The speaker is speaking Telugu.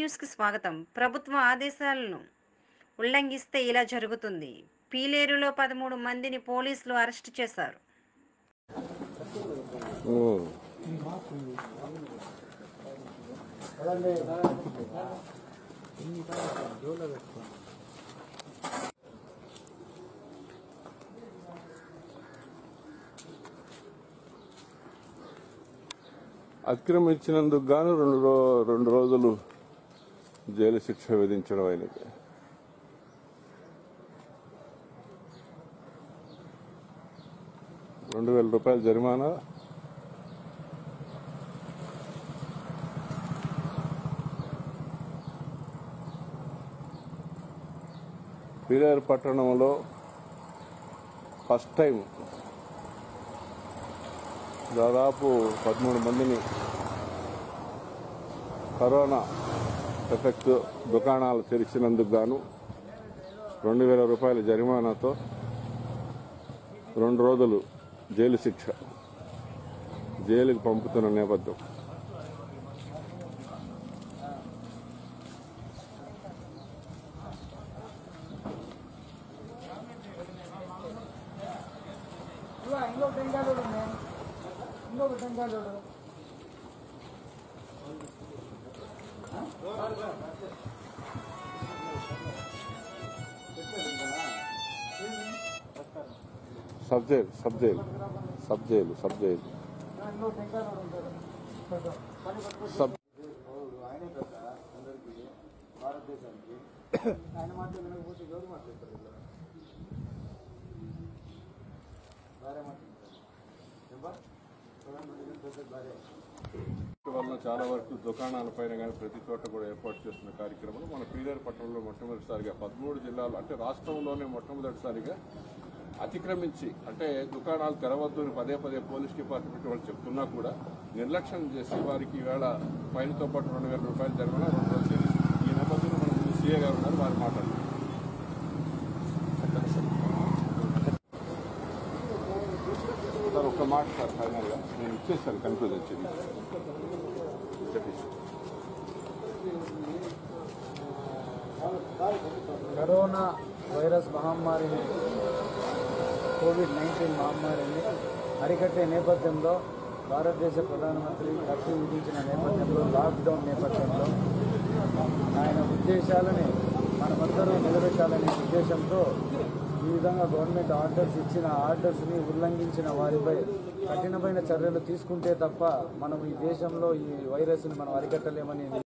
న్యూస్కి స్వాగతం ప్రభుత్వ ఆదేశాలను ఉల్లంఘిస్తే ఇలా జరుగుతుంది పీలేరులో పదమూడు మందిని పోలీసులు అరెస్టు చేశారు ఓ అతిక్రమించినందుకు గాను రెండు రో రెండు రోజులు జైలు శిక్ష విధించడం ఆయనకి రెండు వేల రూపాయల జరిమానా పీలేరు పట్టణంలో ఫస్ట్ టైం దాదాపు పదమూడు మందిని కరోనా ఎఫెక్ట్ దుకాణాలు తెరిచినందుకు గాను రెండు వేల రూపాయల జరిమానాతో రెండు రోజులు జైలు శిక్ష జైలుకి పంపుతున్న నేపథ్యం ఇంకొక టెంకాయలు ఉన్నాయి ఇంకొక టెంకాయలు sub jail sub jail sub jail sub jail ఇంకొక టెంకాయలు ఉంటారు సబ్ ఆయనే పెద్ద అందరికి భారతదేశానికి ఆయన మాట వినకపోతే ఎవరు మాట్లాడతారు ఇలా భార్య మాట్లాడతారు ఏబ్బా? ప్రధానమంత్రి గారి పెద్ద భార్య వల్ల చాలా వరకు దుకాణాల పైన కానీ ప్రతి చోట కూడా ఏర్పాటు చేస్తున్న కార్యక్రమం మన పీలేరు పట్టణంలో మొట్టమొదటిసారిగా పదమూడు జిల్లాలు అంటే రాష్ట్రంలోనే మొట్టమొదటిసారిగా అతిక్రమించి అంటే దుకాణాలు తెరవద్దు అని పదే పదే పోలీస్ డిపార్ట్మెంట్ వాళ్ళు చెప్తున్నా కూడా నిర్లక్ష్యం చేసి వారికి ఈవేళ ఫైన్తో పాటు రెండు వేల రూపాయలు జరిగిన రెండు రోజులు జరిగింది. ఈ నేపథ్యంలో మన ముందు సీఏ గారు ఉన్నారు వారు మాట్లాడారు సార్ ఒక మాట సార్ ఫైనల్గా నేను ఇచ్చేసాను కన్ఫ్యూజ్ వచ్చింది చెప్పేసి కరోనా వైరస్ మహమ్మారిని కోవిడ్ నైన్టీన్ మహమ్మారిని అరికట్టే నేపథ్యంలో భారతదేశ ప్రధానమంత్రి కర్ఫ్యూ విధించిన నేపథ్యంలో లాక్డౌన్ నేపథ్యంలో ఆయన ఉద్దేశాలని మనమందరూ నిలబెట్టాలనే ఉద్దేశంతో ఈ విధంగా గవర్నమెంట్ ఆర్డర్స్ ఇచ్చిన ఆర్డర్స్ని ఉల్లంఘించిన వారిపై కఠినమైన చర్యలు తీసుకుంటే తప్ప మనం ఈ దేశంలో ఈ వైరస్ని మనం అరికట్టలేమని